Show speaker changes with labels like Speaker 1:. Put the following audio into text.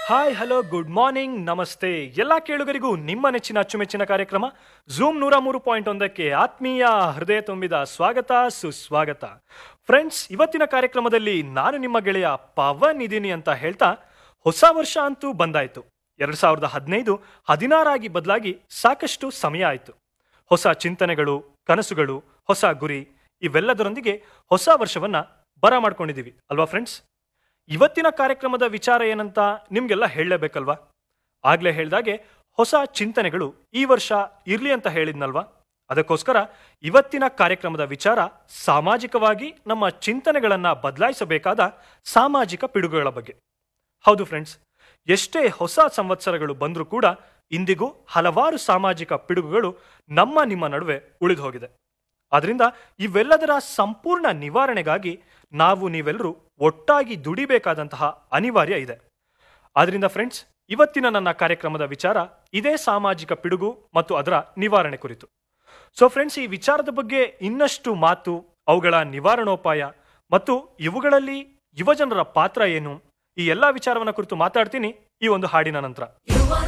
Speaker 1: hi hello good morning ನಮಸ್ತೆ ಎಲ್ಲ ಕೇಳುಗರಿಗೂ ನಿಮ್ಮ ನೆಚ್ಚಿನ ಅಚ್ಚುಮೆಚ್ಚಿನ ಕಾರ್ಯಕ್ರಮ ಝೂಮ್ ನೂರ ಮೂರು ಪಾಯಿಂಟ್ ಒಂದಕ್ಕೆ ಆತ್ಮೀಯ ಹೃದಯ ತುಂಬಿದ ಸ್ವಾಗತ ಸುಸ್ವಾಗತ ಫ್ರೆಂಡ್ಸ್ ಇವತ್ತಿನ ಕಾರ್ಯಕ್ರಮದಲ್ಲಿ ನಾನು ನಿಮ್ಮ ಗೆಳೆಯ ಪವನ್ ಇದೀನಿ ಅಂತ ಹೇಳ್ತಾ ಹೊಸ ವರ್ಷ ಅಂತೂ ಬಂದಾಯ್ತು ಎರಡ್ ಸಾವಿರದ ಹದಿನೈದು ಹದಿನಾರಾಗಿ ಬದಲಾಗಿ ಸಾಕಷ್ಟು ಸಮಯ ಆಯಿತು ಹೊಸ ಚಿಂತನೆಗಳು ಕನಸುಗಳು ಹೊಸ ಗುರಿ ಇವೆಲ್ಲದರೊಂದಿಗೆ ಹೊಸ ವರ್ಷವನ್ನ ಬರ ಮಾಡ್ಕೊಂಡಿದೀವಿ ಅಲ್ವಾ ಫ್ರೆಂಡ್ಸ್ ಇವತ್ತಿನ ಕಾರ್ಯಕ್ರಮದ ವಿಚಾರ ಏನಂತ ನಿಮ್ಗೆಲ್ಲ ಹೇಳಲೇಬೇಕಲ್ವಾ ಆಗ್ಲೇ ಹೇಳ್ದಾಗೆ ಹೊಸ ಚಿಂತನೆಗಳು ಈ ವರ್ಷ ಇರ್ಲಿ ಅಂತ ಹೇಳಿದ್ನಲ್ವಾ ಅದಕ್ಕೋಸ್ಕರ ಇವತ್ತಿನ ಕಾರ್ಯಕ್ರಮದ ವಿಚಾರ ಸಾಮಾಜಿಕವಾಗಿ ನಮ್ಮ ಚಿಂತನೆಗಳನ್ನ ಬದಲಾಯಿಸಬೇಕಾದ ಸಾಮಾಜಿಕ ಪಿಡುಗುಗಳ ಬಗ್ಗೆ ಹೌದು ಫ್ರೆಂಡ್ಸ್ ಎಷ್ಟೇ ಹೊಸ ಸಂವತ್ಸರಗಳು ಬಂದರೂ ಕೂಡ ಇಂದಿಗೂ ಹಲವಾರು ಸಾಮಾಜಿಕ ಪಿಡುಗುಗಳು ನಮ್ಮ ನಿಮ್ಮ ನಡುವೆ ಉಳಿದು ಹೋಗಿದೆ ಆದ್ರಿಂದ ಇವೆಲ್ಲದರ ಸಂಪೂರ್ಣ ನಿವಾರಣೆಗಾಗಿ ನಾವು ನೀವೆಲ್ಲರೂ ಒಟ್ಟಾಗಿ ದುಡಿಬೇಕಾದಂತಹ ಅನಿವಾರ್ಯ ಇದೆ ಆದ್ರಿಂದ ಫ್ರೆಂಡ್ಸ್ ಇವತ್ತಿನ ನನ್ನ ಕಾರ್ಯಕ್ರಮದ ವಿಚಾರ ಇದೇ ಸಾಮಾಜಿಕ ಪಿಡುಗು ಮತ್ತು ಅದರ ನಿವಾರಣೆ ಕುರಿತು ಸೊ ಫ್ರೆಂಡ್ಸ್ ಈ ವಿಚಾರದ ಬಗ್ಗೆ ಇನ್ನಷ್ಟು ಮಾತು ಅವುಗಳ ನಿವಾರಣೋಪಾಯ ಮತ್ತು ಇವುಗಳಲ್ಲಿ ಯುವಜನರ ಪಾತ್ರ ಏನು ಈ ಎಲ್ಲಾ ವಿಚಾರವನ್ನ ಕುರಿತು ಮಾತಾಡ್ತೀನಿ ಈ ಒಂದು ಹಾಡಿನ ನಂತರ
Speaker 2: You wanna